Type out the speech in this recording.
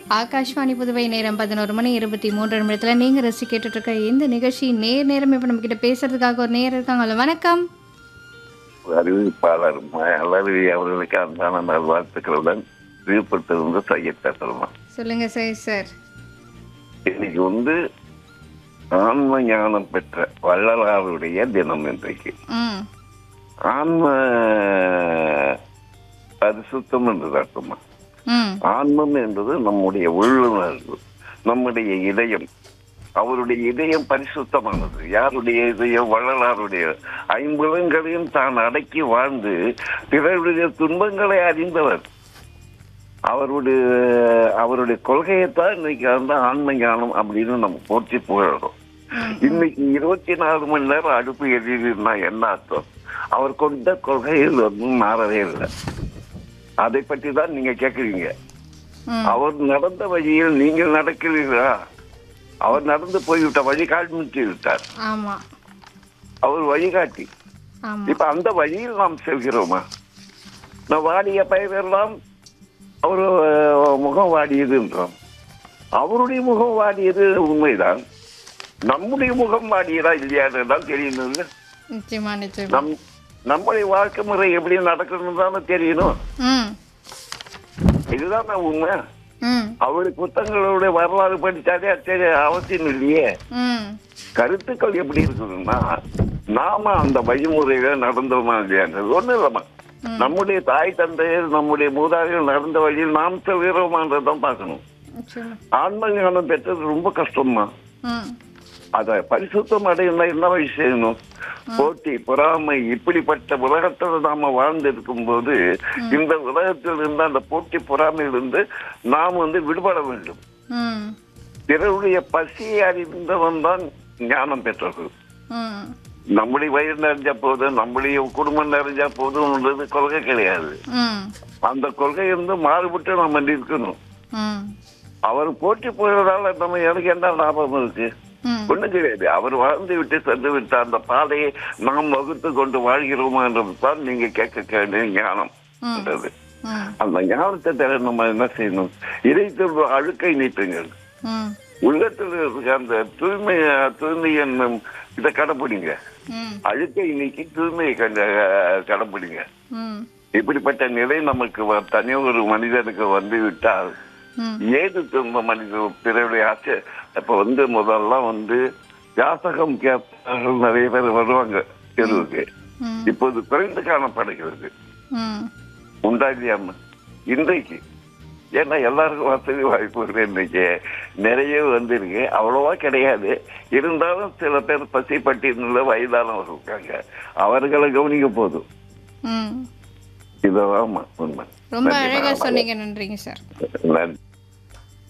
ஆகாஷ்வாணி புதுவை நேரம் பதினோரு மணி இருபத்தி மூன்று நிமிடத்தில் நீங்கள் ரசி கேட்டுட்டு இருக்க இந்த நிகழ்ச்சி நேர் நேரம் இப்போ நம்ம கிட்ட பேசுறதுக்காக ஒரு நேரம் இருக்காங்கல்ல வணக்கம் அறிவிப்பாளர் மலர்வி அவர்களுக்கு அன்பான நல்வாழ்த்துக்களுடன் விழுப்புரத்திலிருந்து சையத் பேசலாம் சொல்லுங்க சார் சார் இன்னைக்கு வந்து ஆன்ம ஞானம் பெற்ற வள்ளலாருடைய தினம் இன்றைக்கு ம் ஆன்ம பரிசுத்தம் என்று அர்த்தமா ம் ஆன்மம் என்பது நம்முடைய உள்ளுணர்வு நம்முடைய இதயம் அவருடைய இதயம் பரிசுத்தமானது யாருடைய இதயம் வள்ளலாருடைய ஐம்புலங்களையும் தான் அடக்கி வாழ்ந்து பிறருடைய துன்பங்களை அறிந்தவர் அவருடைய அவருடைய கொள்கையைத்தான் இன்னைக்கு வந்து ஆன்ம ஞானம் அப்படின்னு நம்ம போற்றி புகழறோம் இன்னைக்கு இருபத்தி நாலு மணி நேரம் அடுப்பு எரியுதுன்னா என்ன அர்த்தம் அவர் கொண்ட கொள்கையில் ஒன்றும் மாறவே இல்லை அதை பற்றி தான் நீங்க கேக்குறீங்க ம் அவர் நடந்த வழியில் நீங்கள் நடக்கிறீர்களா அவர் நடந்து போய்விட்ட வழி காண்பித்து விட்டார் ஆமாம் அவர் வழிகாட்டி ஆமாம் இப்ப அந்த வழியில் நாம் செல்கிறோமா நான் வாடிய பயிரெல்லாம் அவர் அஹ், முகம் வாடியதுன்றோம் அவருடைய முகம் வாடியது உண்மைதான் நம்முடைய முகம் வாடியதா இல்லையான்னு தான் தெரியணும் நிச்சயமா நிச்சயமா நம் நம்முடைய வாழ்க்கை முறை எப்படி நடக்கணும்னு தானே தெரியணும் ம் இதுதான் உண்மை ம் அவருடைய புத்தகங்களுடைய வரலாறு படித்தாலே சரி அவசியம் இல்லையே ம் கருத்துக்கள் எப்படி இருக்குதுன்னா நாம அந்த வழிமுறையில நடந்தோமா இல்லையான்றது ஒண்ணு இல்லம்மா நம்முடைய தாய் தந்தையர் நம்முடைய மூதாதையர் நடந்த வழியில் நாம் செல்கிறோமான்றதான் பார்க்கணும் நிச்சயமா ஆன்ம ஞானம் பெற்றது ரொம்ப கஷ்டம்மா ம் அத பரிசுத்தம் அடையணும்னா என்ன வழி செய்யணும் போட்டி பொறாமை இப்படிப்பட்ட உலகத்துல நாம வாழ்ந்து இருக்கும்போது இந்த உலகத்தில் இருந்து அந்த போட்டி பொறாமையிலிருந்து நாம் வந்து விடுபட வேண்டும் ம் பிறருடைய பசியை அறிந்தவன் தான் ஞானம் பெற்றவர்கள் ம் நம்முடைய வயிறு நிறைஞ்சா போதும் நம்முடைய குடும்பம் நிறைஞ்சா போதும்ன்றது கொள்கை கிடையாது ம் அந்த கொள்கை இருந்து மாறுபட்டு நம்ம நிற்கணும் ம் அவர் போட்டி போகிறதால நம்ம எனக்கு என்ன லாபம் இருக்கு ம் ஒண்ணும் கிடையாது அவர் வாழ்ந்து விட்டு சென்று விட்ட அந்த பாதையை நாம் வகுத்து கொண்டு வாழ்கிறோமா என்றது தான் நீங்க கேட்க வேண்டிய ஞானம் என்றது ம் அந்த ஞானத்தை தர நம்ம என்ன செய்யணும் இறைத்து அழுக்கை நீட்டுங்கள் ம் உள்ளத்தில் இருக்க அந்த தூய்மை தூய்மை என்னும் இதை கடைப்பிடிங்க ம் அழுக்கை நீக்கி தூய்மையை கண்ட கடைப்பிடிங்க ம் இப்படிப்பட்ட நிலை நமக்கு வ- தனி ஒரு மனிதனுக்கு வந்து விட்டால் ம் ஏது துன்ப மனிதன் பிறருடைய ஆசை இப்ப வந்து முதல்லாம் வந்து யாசகம் கேட்பார்கள் நிறைய பேர் வருவாங்க தெருவுக்கு ம் இப்போது குறைந்து காணப்படுகிறது ம் உண்டா இல்லையாம இன்றைக்கு ஏன்னா எல்லாருக்கும் வசதி வாய்ப்பு இருக்கு இன்னைக்கு நிறைய வந்திருக்கு அவ்வளவா கிடையாது இருந்தாலும் சில பேர் பசி பட்டியல வயதானவர்கள் இருக்காங்க அவர்களை கவனிக்க போதும் ம் இதுதான் உண்மை ரொம்ப அழகா சொன்னீங்க நன்றிங்க சார் நன்றி